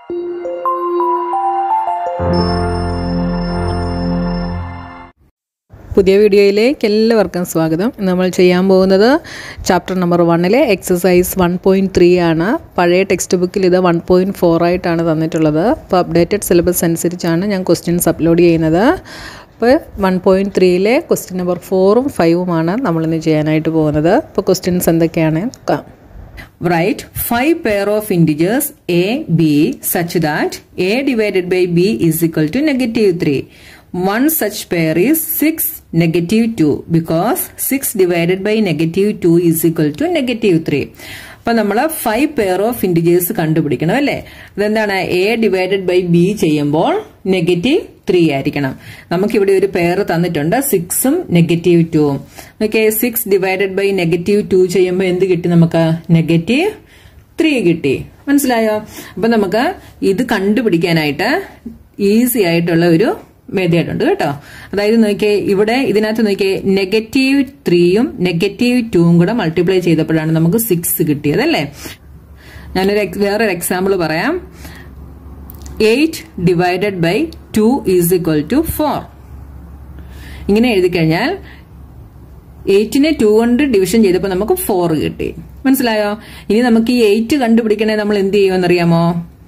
പുതിയ വീഡിയോയിലേക്ക് എല്ലാവർക്കും സ്വാഗതം ഇന്ന് നമ്മൾ ചെയ്യാൻ പോകുന്നത് ചാപ്റ്റർ നമ്പർ വണ്ണിലെ എക്സസൈസ് വൺ പോയിൻറ്റ് ത്രീ ആണ് പഴയ ടെക്സ്റ്റ് ബുക്കിൽ ഇത് വൺ പോയിൻറ്റ് ഫോർ ആയിട്ടാണ് തന്നിട്ടുള്ളത് അപ്പോൾ അപ്ഡേറ്റഡ് സിലബസ് അനുസരിച്ചാണ് ഞാൻ ക്വസ്റ്റ്യൻസ് അപ്ലോഡ് ചെയ്യുന്നത് അപ്പോൾ വൺ പോയിൻറ്റ് ത്രീയിലെ ക്വസ്റ്റ്യൻ നമ്പർ ഫോറും ഫൈവുമാണ് നമ്മളിന്ന് ചെയ്യാനായിട്ട് പോകുന്നത് അപ്പോൾ ക്വസ്റ്റ്യൻസ് എന്തൊക്കെയാണ് നോക്കാം Write 5 pair of integers a, b such that a divided by b is equal to negative 3. One such pair is 6 negative 2 because 6 divided by negative 2 is equal to negative 3. അപ്പൊ നമ്മൾ ഫൈവ് പെയർ ഓഫ് ഇന്റിജേഴ്സ് കണ്ടുപിടിക്കണം അല്ലേ അതെന്താണ് A divided by B ചെയ്യുമ്പോൾ negative three ആയിരിക്കണം നമുക്കിവിടെ ഒരു pair തന്നിട്ടുണ്ട് സിക്സും നെഗറ്റീവ് ടുവും okay six divided by negative two ചെയ്യുമ്പോൾ എന്ത് കിട്ടി നമുക്ക് നെഗറ്റീവ് ത്രീ കിട്ടി മനസ്സിലായോ അപ്പൊ നമുക്ക് ഇത് കണ്ടുപിടിക്കാനായിട്ട് ഈസി ആയിട്ടുള്ള ഒരു മെത്തേഡ് ഉണ്ട് കേട്ടോ അതായത് നോക്കിയേ ഇവിടെ ഇതിനകത്ത് നോക്കിയേ നെഗറ്റീവ് ത്രീയും നെഗറ്റീവ് ടൂവും കൂടെ മൾട്ടിപ്ലൈ ചെയ്തപ്പോഴാണ് നമുക്ക് സിക്സ് കിട്ടിയത് അല്ലേ ഞാനൊരു ex- വേറൊരു എക്സാമ്പിൾ പറയാം eight divided by two is equal to four ഇങ്ങനെ എഴുതി കഴിഞ്ഞാൽ എയ്റ്റിനെ ടു കൊണ്ട് ഡിവിഷൻ ചെയ്തപ്പോൾ നമുക്ക് ഫോർ കിട്ടി മനസ്സിലായോ ഇനി നമുക്ക് ഈ എയ്റ്റ് കണ്ടുപിടിക്കണേ നമ്മൾ എന്ത് ചെയ്യുമെന്നറിയാമോ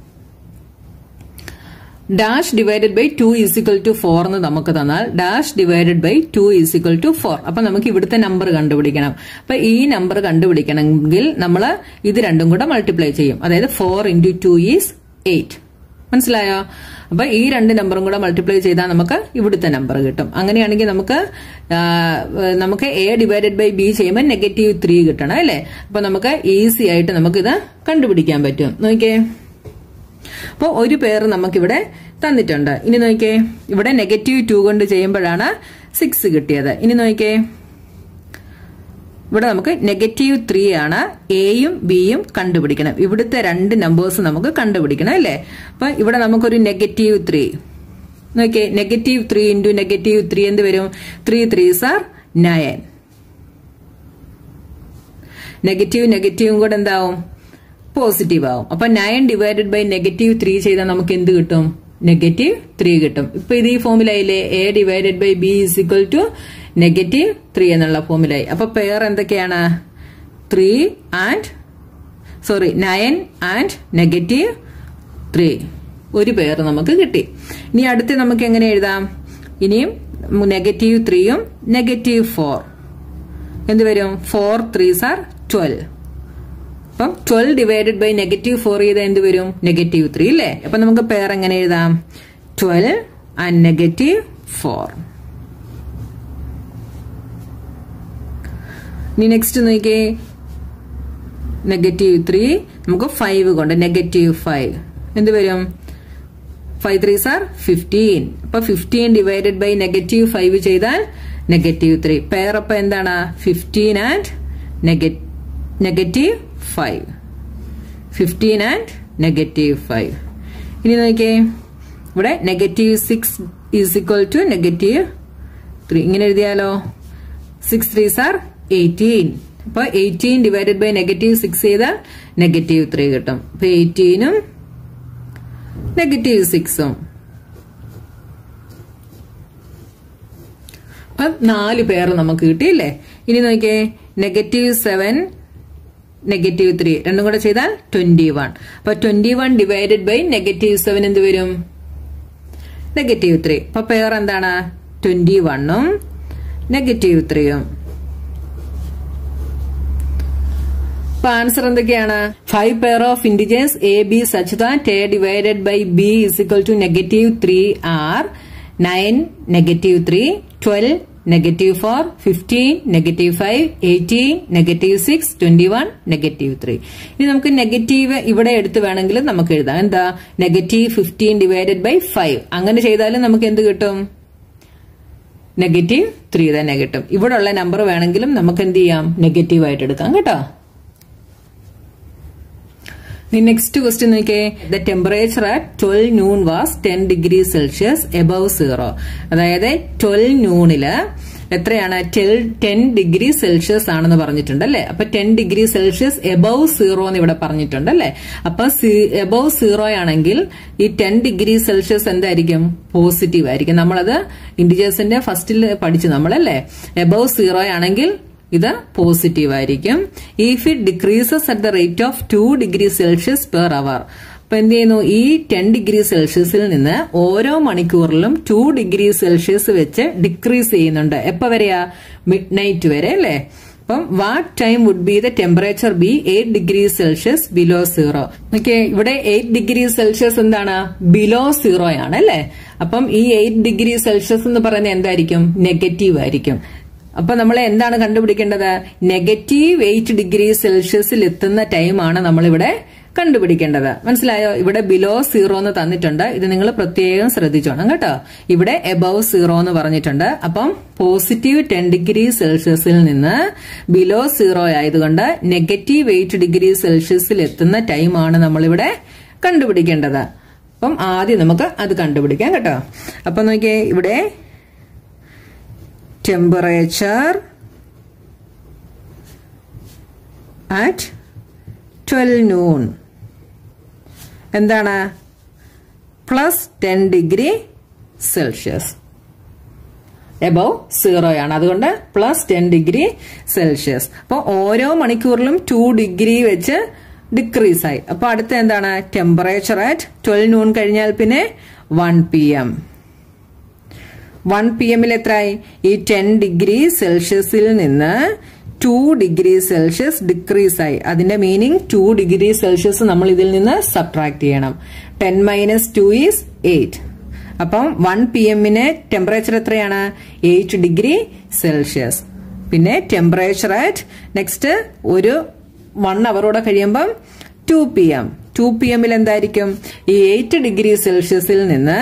dash divided by two is equal to four എന്ന് നമുക്ക് തന്നാൽ dash divided by two is equal to four അപ്പൊ നമുക്ക് ഇവിടുത്തെ നമ്പർ കണ്ടുപിടിക്കണം അപ്പൊ ഈ നമ്പർ കണ്ടുപിടിക്കണമെങ്കിൽ നമ്മൾ ഇത് രണ്ടും കൂടെ മൾട്ടിപ്ലൈ ചെയ്യും അതായത് four into two is eight മനസ്സിലായോ അപ്പൊ ഈ രണ്ട് നമ്പറും കൂടെ മൾട്ടിപ്ലൈ ചെയ്താൽ നമുക്ക് ഇവിടുത്തെ നമ്പർ കിട്ടും അങ്ങനെയാണെങ്കിൽ നമുക്ക് ആ, നമുക്ക് എ ഡിവൈഡഡ് ബൈ ബി ചെയ്യുമ്പോൾ നെഗറ്റീവ് ത്രീ കിട്ടണം അല്ലേ അപ്പൊ നമുക്ക് ഈസി ആയിട്ട് നമുക്കിത് കണ്ടുപിടിക്കാൻ പറ്റും നോക്കിയേ അപ്പോൾ ഒരു പേർ നമുക്കിവിടെ തന്നിട്ടുണ്ട് ഇനി നോക്കിയേ ഇവിടെ നെഗറ്റീവ് ടു കൊണ്ട് ചെയ്യുമ്പോഴാണ് സിക്സ് കിട്ടിയത് ഇനി നോക്കിയേ ഇവിടെ നമുക്ക് നെഗറ്റീവ് ത്രീ ആണ് എയും ബിയും കണ്ടുപിടിക്കണം ഇവിടുത്തെ രണ്ട് നമ്പേഴ്സ് നമുക്ക് കണ്ടുപിടിക്കണം അല്ലേ അപ്പൊ ഇവിടെ നമുക്കൊരു നെഗറ്റീവ് ത്രീ നോക്കിയേ negative three into negative three എന്ത് വരും three three sir nine negative നെഗറ്റീവും കൂടെ എന്താവും പോസിറ്റീവ് ആവും അപ്പൊ nine divided by negative three ചെയ്താൽ നമുക്ക് എന്ത് കിട്ടും നെഗറ്റീവ് ത്രീ കിട്ടും ഇപ്പൊ ഇത് ഈ ഫോമിലായില്ലേ A divided by B is equal to negative three എന്നുള്ള ഫോമിലായി അപ്പൊ പെയർ എന്തൊക്കെയാണ് three and sorry nine and negative three ഒരു പെയർ നമുക്ക് കിട്ടി ഇനി അടുത്ത് നമുക്ക് എങ്ങനെ എഴുതാം ഇനിയും നെഗറ്റീവ് ത്രീയും നെഗറ്റീവ് ഫോർ എന്ത് വരും ഫോർ ത്രീ സാർ ട്വൽവ് അപ്പം twelve divided by negative four ചെയ്താൽ എന്ത് വരും നെഗറ്റീവ് ത്രീ അല്ലേ അപ്പൊ നമുക്ക് പേർ എങ്ങനെ എഴുതാം ട്വൽവ് ആൻഡ് നെഗറ്റീവ് ഫോർ ഇനി നെക്സ്റ്റ് നോക്കിയേ നെഗറ്റീവ് ത്രീ നമുക്ക് ഫൈവ് കൊണ്ട് നെഗറ്റീവ് ഫൈവ് എന്ത് വരും ഫൈവ് ത്രീ സാർ ഫിഫ്റ്റീൻ അപ്പൊ fifteen divided by negative five ചെയ്താൽ നെഗറ്റീവ് ത്രീ പെയർ അപ്പൊ എന്താണ് fifteen and negative five fifteen and negative five ഇനി നോക്കിയേ ഇവിടെ negative six is equal to negative three ഇങ്ങനെ എഴുതിയാലോ സിക്സ് ത്രീ സാർ എയ്റ്റീൻ അപ്പൊ eighteen divided by negative six ചെയ്താൽ നെഗറ്റീവ് ത്രീ കിട്ടും അപ്പൊ എയ്റ്റീനും നെഗറ്റീവ് സിക്സും അപ്പം നാല് പേർ നമുക്ക് കിട്ടിയില്ലേ ഇനി നോക്കിയേ നെഗറ്റീവ് സെവൻ നെഗറ്റീവ് ത്രീ രണ്ടും കൂടെ ചെയ്താൽ ട്വന്റി വൺ അപ്പൊ twenty one divided by negative seven എന്ത് വരും നെഗറ്റീവ് ത്രീ അപ്പൊ പേർ എന്താണ് ട്വന്റി വണ്ണും നെഗറ്റീവ് ത്രീയും അപ്പൊ ആൻസർ എന്തൊക്കെയാണ് five pair of integers A B such that A divided by B is equal to negative three are nine negative three twelve negative four fifteen negative five eighteen negative six twenty one negative three ഇനി നമുക്ക് negative ഇവിടെ എടുത്ത് വേണമെങ്കിൽ നമുക്ക് എഴുതാം എന്താ negative fifteen divided by five അങ്ങനെ ചെയ്താലും നമുക്ക് എന്ത് കിട്ടും നെഗറ്റീവ് ത്രീ തന്നെ കിട്ടും ഇവിടെ ഉള്ള നമ്പർ വേണമെങ്കിലും നമുക്ക് എന്ത് ചെയ്യാം നെഗറ്റീവ് ആയിട്ട് എടുക്കാം കേട്ടോ നെക്സ്റ്റ് ക്വസ്റ്റ്യൻ നോക്കിയേ the temperature at twelve noon was ten degree Celsius above zero അതായത് ട്വൽവ് നൂണില് എത്രയാണ് ടെൻ ഡിഗ്രി സെൽഷ്യസ് ആണെന്ന് പറഞ്ഞിട്ടുണ്ട് അല്ലെ അപ്പൊ ten degree Celsius above zero എന്ന് ഇവിടെ പറഞ്ഞിട്ടുണ്ട് അല്ലെ അപ്പൊ എബവ് സീറോ ആണെങ്കിൽ ഈ ടെൻ ഡിഗ്രി സെൽഷ്യസ് എന്തായിരിക്കും പോസിറ്റീവ് ആയിരിക്കും നമ്മളത് ഇൻഡിജേഴ്സിന്റെ ഫസ്റ്റിൽ പഠിച്ചു നമ്മളല്ലേ എബവ് സീറോ ആണെങ്കിൽ ഇത് പോസിറ്റീവ് ആയിരിക്കും if it decreases at the rate of two degree Celsius per hour അപ്പൊ എന്ത് ചെയ്യുന്നു ഈ ടെൻ ഡിഗ്രി സെൽഷ്യസിൽ നിന്ന് ഓരോ മണിക്കൂറിലും ടു ഡിഗ്രി സെൽഷ്യസ് വെച്ച് ഡിക്രീസ് ചെയ്യുന്നുണ്ട് എപ്പോ വരെയാ മിഡ് നൈറ്റ് വരെ അല്ലേ അപ്പം what time would be the temperature be eight degree Celsius below zero okay ഇവിടെ എയ്റ്റ് ഡിഗ്രി സെൽഷ്യസ് എന്താണ് ബിലോ സീറോ ആണ് അല്ലേ അപ്പം ഈ എയ്റ്റ് ഡിഗ്രി സെൽഷ്യസ് എന്ന് പറയുന്നത് എന്തായിരിക്കും നെഗറ്റീവ് ആയിരിക്കും അപ്പൊ നമ്മൾ എന്താണ് കണ്ടുപിടിക്കേണ്ടത് നെഗറ്റീവ് എയ്റ്റ് ഡിഗ്രി സെൽഷ്യസിൽ എത്തുന്ന ടൈമാണ് നമ്മളിവിടെ കണ്ടുപിടിക്കേണ്ടത് മനസ്സിലായോ ഇവിടെ ബിലോ സീറോ എന്ന് തന്നിട്ടുണ്ട് ഇത് നിങ്ങൾ പ്രത്യേകം ശ്രദ്ധിച്ചോണം കേട്ടോ ഇവിടെ എബവ് സീറോ എന്ന് പറഞ്ഞിട്ടുണ്ട് അപ്പം പോസിറ്റീവ് ടെൻ ഡിഗ്രി സെൽഷ്യസിൽ നിന്ന് ബിലോ സീറോ ആയതുകൊണ്ട് നെഗറ്റീവ് എയ്റ്റ് ഡിഗ്രി സെൽഷ്യസിൽ എത്തുന്ന ടൈമാണ് നമ്മളിവിടെ കണ്ടുപിടിക്കേണ്ടത് അപ്പം ആദ്യം നമുക്ക് അത് കണ്ടുപിടിക്കാം കേട്ടോ അപ്പൊ നോക്കിയേ ഇവിടെ temperature at 12 noon എന്താണ് plus ten degree Celsius above zero ആണ് അതുകൊണ്ട് പ്ലസ് ടെൻ ഡിഗ്രി സെൽഷ്യസ് അപ്പോൾ ഓരോ മണിക്കൂറിലും ടു ഡിഗ്രി വെച്ച് ഡിക്രീസ് ആയി അപ്പൊ അടുത്ത എന്താണ് ടെമ്പറേച്ചർ അറ്റ് ട്വൽവ് നൂൺ കഴിഞ്ഞാൽ പിന്നെ one P M one P എമ്മിൽ എത്രയായി ഈ ടെൻ ഡിഗ്രി സെൽഷ്യസിൽ നിന്ന് ടു ഡിഗ്രി സെൽഷ്യസ് ഡിക്രീസ് ആയി അതിന്റെ മീനിങ് ടു ഡിഗ്രി സെൽഷ്യസ് നമ്മൾ ഇതിൽ നിന്ന് സബ്ട്രാക്ട് ചെയ്യണം ten minus two is eight അപ്പം വൺ പി എമ്മിന് ടെമ്പറേച്ചർ എത്രയാണ് എയ്റ്റ് ഡിഗ്രി സെൽഷ്യസ് പിന്നെ ടെമ്പറേച്ചർ ആറ്റ് നെക്സ്റ്റ് ഒരു വൺ അവറോടെ കഴിയുമ്പം two P M two P എമ്മിൽ എന്തായിരിക്കും ഈ എയ്റ്റ് ഡിഗ്രി സെൽഷ്യസിൽ നിന്ന്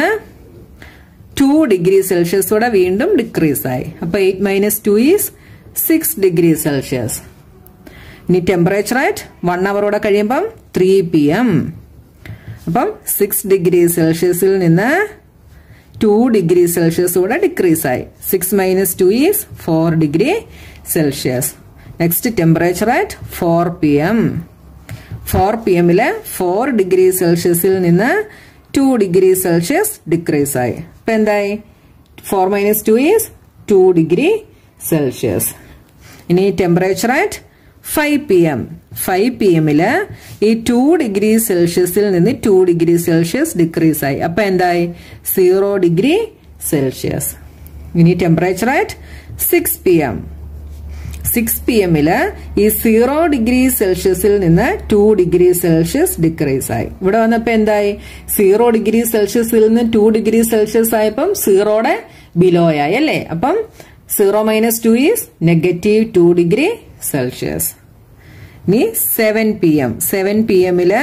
ടു ഡിഗ്രി സെൽഷ്യസോടെ വീണ്ടും ഡിക്രീസ് ആയി അപ്പൊ eight minus two is six degree Celsius ഇനി ടെമ്പറേച്ചർ ആയിട്ട് വൺ അവറോടെ കഴിയുമ്പം ത്രീ പി എം അപ്പം സിക്സ് ഡിഗ്രി സെൽഷ്യസിൽ നിന്ന് ടു ഡിഗ്രി സെൽഷ്യസ് കൂടെ ഡിക്രീസ് ആയി six minus two is four degree Celsius next temperature at four P M four P എമ്മില് ഫോർ ഡിഗ്രി സെൽഷ്യസിൽ നിന്ന് ടു ഡിഗ്രി സെൽഷ്യസ് ഡിക്രീസ് ആയി ഇപ്പൊ എന്തായി four minus two is two degree Celsius ഇനി temperature at five P M five P എമ്മില് ഈ two degree സെൽഷ്യസിൽ നിന്ന് ടു ഡിഗ്രി സെൽഷ്യസ് ഡിക്രീസ് ആയി അപ്പൊ എന്തായി സീറോ ഡിഗ്രി സെൽഷ്യസ് ഇനി temperature at six P M six P എമ്മില് ഈ സീറോ ഡിഗ്രി സെൽഷ്യസിൽ നിന്ന് ടു ഡിഗ്രി സെൽഷ്യസ് ഡിക്രീസ് ആയി ഇവിടെ വന്നപ്പോ എന്തായി സീറോ ഡിഗ്രി സെൽഷ്യസിൽ നിന്ന് ടു ഡിഗ്രി സെൽഷ്യസ് ആയപ്പം സീറോയുടെ ബിലോ ആയി അല്ലേ അപ്പം zero minus two is negative two degree Celsius ഇനി seven P M seven P എമ്മില്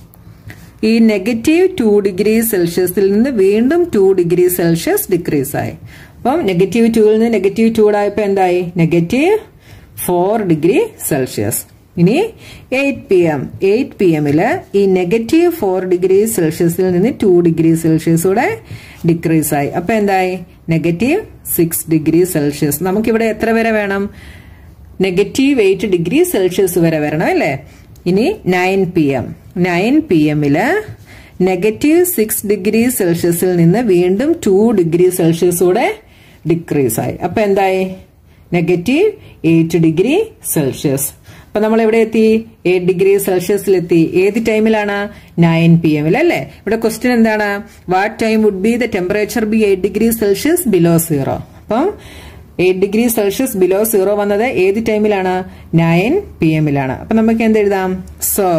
ഈ നെഗറ്റീവ് ടു ഡിഗ്രി സെൽഷ്യസിൽ നിന്ന് വീണ്ടും ടു ഡിഗ്രി സെൽഷ്യസ് ഡിക്രീസ് ആയി അപ്പം നെഗറ്റീവ് ടുവിൽ നിന്ന് നെഗറ്റീവ് ടു ആയപ്പോ എന്തായി നെഗറ്റീവ് ഫോർ ഡിഗ്രി സെൽഷ്യസ് ഇനി eight P M eight P എമ്മില് ഈ നെഗറ്റീവ് ഫോർ ഡിഗ്രി സെൽഷ്യസിൽ നിന്ന് ടു ഡിഗ്രി സെൽഷ്യസ് കൂടെ ഡിക്രീസ് ആയി അപ്പൊ എന്തായി നെഗറ്റീവ് സിക്സ് ഡിഗ്രി സെൽഷ്യസ് നമുക്കിവിടെ എത്ര വരെ വേണം നെഗറ്റീവ് എയ്റ്റ് ഡിഗ്രി സെൽഷ്യസ് വരെ വരണം അല്ലേ ഇനി nine P M nine P എമ്മില് നെഗറ്റീവ് സിക്സ് ഡിഗ്രി സെൽഷ്യസിൽ നിന്ന് വീണ്ടും ടു ഡിഗ്രി സെൽഷ്യസ് കൂടെ ഡിക്രീസ് ആയി അപ്പൊ എന്തായി നെഗറ്റീവ് എയ്റ്റ് ഡിഗ്രി സെൽഷ്യസ് അപ്പൊ നമ്മൾ എവിടെ എത്തി എയ്റ്റ് ഡിഗ്രി സെൽഷ്യസിൽ എത്തി ഏത് ടൈമിലാണ് നയൻ പി എമ്മിൽ അല്ലേ ഇവിടെ ക്വസ്റ്റ്യൻ എന്താണ് what time would be the temperature be eight degree Celsius below zero അപ്പം eight degree Celsius below zero വന്നത് ഏത് ടൈമിലാണ് നയൻ പി എമ്മിലാണ് അപ്പൊ നമുക്ക് എന്ത് എഴുതാം so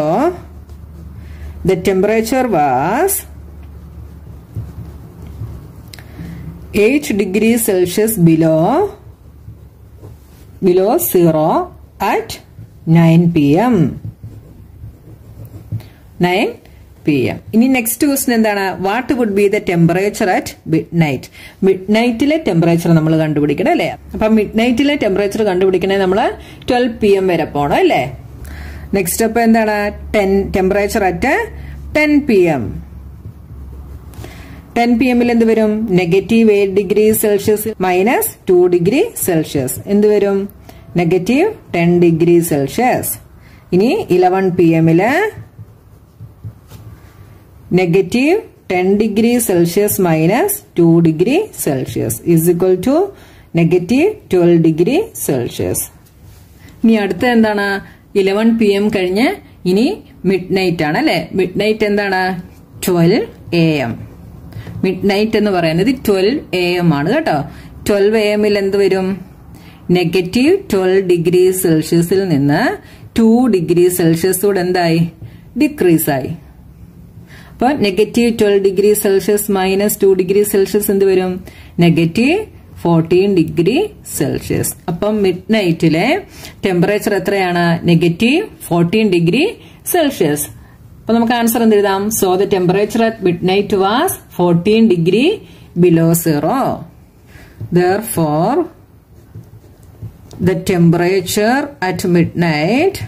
the temperature was eight degree Celsius below below zero at nine P M nine P M ഇനി next question എന്താണ് what would be the temperature at midnight മിഡ് നൈറ്റിലെ ടെമ്പറേച്ചർ നമ്മൾ കണ്ടുപിടിക്കണം അല്ലേ അപ്പൊ മിഡ് നൈറ്റിലെ ടെമ്പറേച്ചർ കണ്ടുപിടിക്കണേ നമ്മൾ ട്വൽവ് പി എം വരെ പോകണം അല്ലേ നെക്സ്റ്റ് അപ്പൊ എന്താണ് ten temperature at ten P M ten P എമ്മിൽ എന്ത് വരും negative eight degree Celsius minus two degree Celsius എന്ത് വരും നെഗറ്റീവ് ടെൻ ഡിഗ്രി സെൽഷ്യസ് ഇനി ഇലവൻ പി എമ്മില് negative ten degree Celsius minus two degree Celsius is equal to negative twelve degree Celsius ഇനി അടുത്ത എന്താണ് ഇലവൻ പി എം കഴിഞ്ഞ് ഇനി mid midnight ആണ് അല്ലെ മിഡ് നൈറ്റ് എന്താണ് twelve A M midnight എന്ന് പറയുന്നത് ട്വൽവ് എ എം ആണ് കേട്ടോ ട്വൽവ് എ എമ്മിൽ എന്ത് വരും നെഗറ്റീവ് ട്വൽവ് ഡിഗ്രി സെൽഷ്യസിൽ നിന്ന് ടു ഡിഗ്രി സെൽഷ്യസോട് എന്തായി ഡിക്രീസ് ആയി അപ്പൊ negative twelve degree Celsius minus two degree Celsius എന്ത് വരും നെഗറ്റീവ് ഫോർട്ടീൻ ഡിഗ്രി സെൽഷ്യസ് അപ്പം മിഡ് നൈറ്റിലെ ടെമ്പറേച്ചർ എത്രയാണ് നെഗറ്റീവ് ഫോർട്ടീൻ ഡിഗ്രി സെൽഷ്യസ് അപ്പൊ നമുക്ക് ആൻസർ എന്ത് എഴുതാം so the temperature at midnight was fourteen degree below zero therefore the temperature at midnight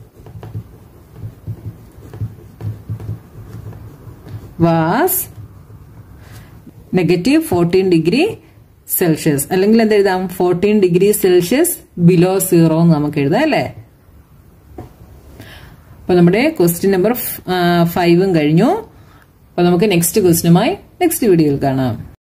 was negative fourteen degree Celsius അല്ലെങ്കിൽ എന്ത് എഴുതാം fourteen degree Celsius below zero എന്ന് നമുക്ക് എഴുതാം അല്ലേ അപ്പൊ നമ്മുടെ ക്വസ്റ്റ്യൻ നമ്പർ ഫൈവും കഴിഞ്ഞു അപ്പൊ നമുക്ക് നെക്സ്റ്റ് ക്വസ്റ്റ്യനുമായി നെക്സ്റ്റ് വീഡിയോയിൽ കാണാം